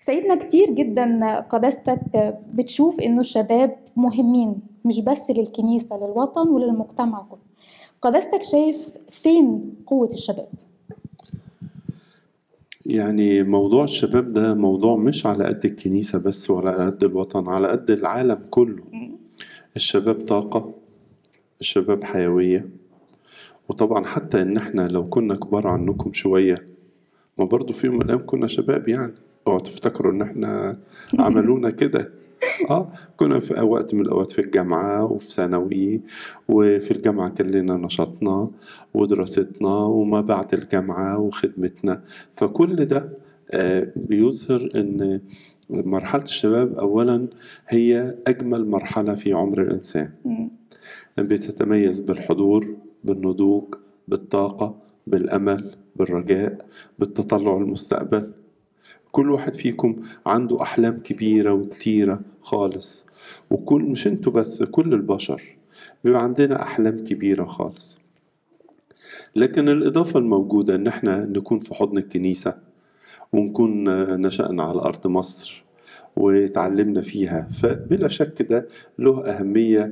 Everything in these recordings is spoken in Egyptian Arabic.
سيدنا كتير جدا قداستك بتشوف انه الشباب مهمين مش بس للكنيسة للوطن وللمجتمع كله قداستك شايف فين قوة الشباب يعني موضوع الشباب ده موضوع مش على قد الكنيسة بس ولا قد الوطن على قد العالم كله الشباب طاقة الشباب حيوية وطبعا حتى ان احنا لو كنا كبار عنكم شوية ما برضو في يوم من الايام كنا شباب يعني اوعوا تفتكروا ان احنا عملونا كده اه كنا في وقت من الاوقات في الجامعه وفي ثانوي وفي الجامعه كان لنا نشاطنا ودراستنا وما بعد الجامعه وخدمتنا فكل ده آه بيظهر ان مرحله الشباب اولا هي اجمل مرحله في عمر الانسان بتتميز بالحضور بالنضوج بالطاقه بالامل بالرجاء بالتطلع المستقبل كل واحد فيكم عنده أحلام كبيرة وكتيرة خالص وكل مش انتوا بس كل البشر بيبقى عندنا أحلام كبيرة خالص لكن الإضافة الموجودة إن احنا نكون في حضن الكنيسة ونكون نشأنا على أرض مصر وتعلمنا فيها فبلا شك ده له أهمية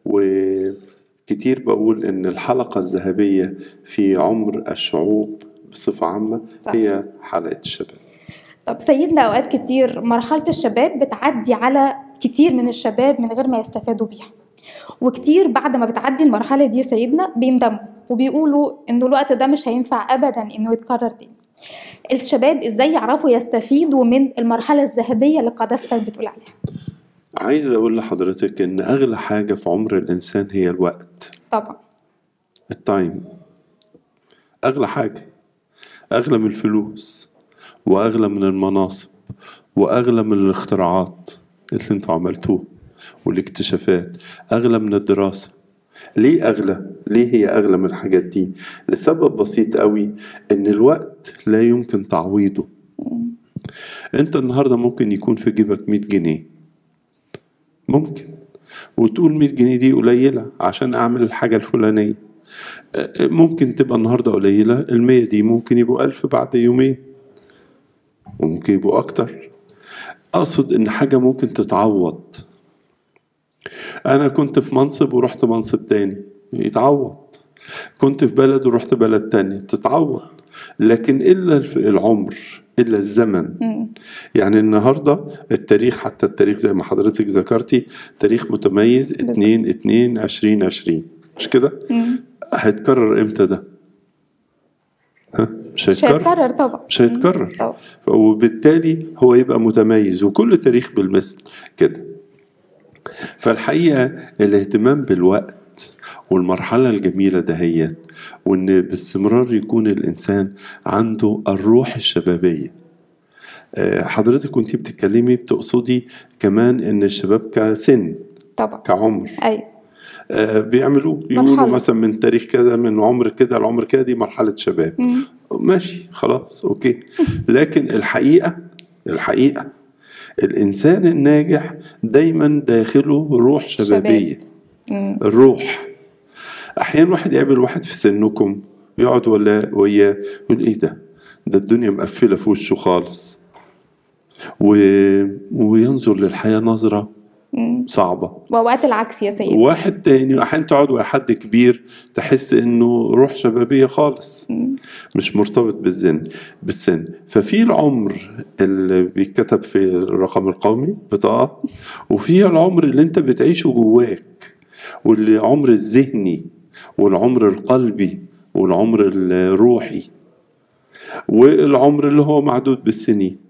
وكتير بقول إن الحلقة الذهبية في عمر الشعوب بصفة عامة صح. هي حلقة الشباب طب سيدنا أوقات كتير مرحلة الشباب بتعدي على كتير من الشباب من غير ما يستفادوا بيها وكتير بعد ما بتعدي المرحلة دي سيدنا بيندموا وبيقولوا إنه الوقت ده مش هينفع أبدا إنه يتكرر تاني الشباب إزاي يعرفوا يستفيدوا من المرحلة الذهبية اللي قداستك بتقول عليها عايز أقول لحضرتك إن أغلى حاجة في عمر الإنسان هي الوقت طبعا التايم أغلى حاجة أغلى من الفلوس واغلى من المناصب واغلى من الاختراعات اللي انتوا عملتوه والاكتشافات اغلى من الدراسه ليه اغلى ليه هي اغلى من الحاجات دي لسبب بسيط قوي ان الوقت لا يمكن تعويضه انت النهارده ممكن يكون في جيبك 100 جنيه ممكن وتقول 100 جنيه دي قليله عشان اعمل الحاجه الفلانيه ممكن تبقى النهارده قليله المية دي ممكن يبقوا ألف بعد يومين وممكن يبقوا أكتر أقصد إن حاجة ممكن تتعوض أنا كنت في منصب ورحت منصب تاني يتعوض كنت في بلد ورحت بلد تاني تتعوض لكن إلا العمر إلا الزمن يعني النهاردة التاريخ حتى التاريخ زي ما حضرتك ذكرتي تاريخ متميز اتنين اتنين عشرين عشرين مش كده؟ هيتكرر امتى ده؟ مش هيتكرر مش هيتكرر طبعا مش هيتكرر طبعا. وبالتالي هو يبقى متميز وكل تاريخ بالمثل كده فالحقيقة الاهتمام بالوقت والمرحلة الجميلة دهيت وإن باستمرار يكون الإنسان عنده الروح الشبابية حضرتك كنت بتتكلمي بتقصدي كمان إن الشباب كسن طبعا كعمر أيوة بيعملوه يقولوا مثلا من تاريخ كذا من عمر كده لعمر كده دي مرحله شباب مم. ماشي خلاص اوكي لكن الحقيقه الحقيقه الانسان الناجح دايما داخله روح شبابيه شباب. الروح احيانا واحد يقابل واحد في سنكم يقعد ولا وياه يقول ايه ده ده الدنيا مقفله في وشه خالص و... وينظر للحياه نظره صعبة وأوقات العكس يا سيدي واحد تاني أحيانا تقعد مع حد كبير تحس إنه روح شبابية خالص مم. مش مرتبط بالسن بالسن ففي العمر اللي بيتكتب في الرقم القومي بطاقة وفي العمر اللي أنت بتعيشه جواك والعمر الذهني والعمر القلبي والعمر الروحي والعمر اللي هو معدود بالسنين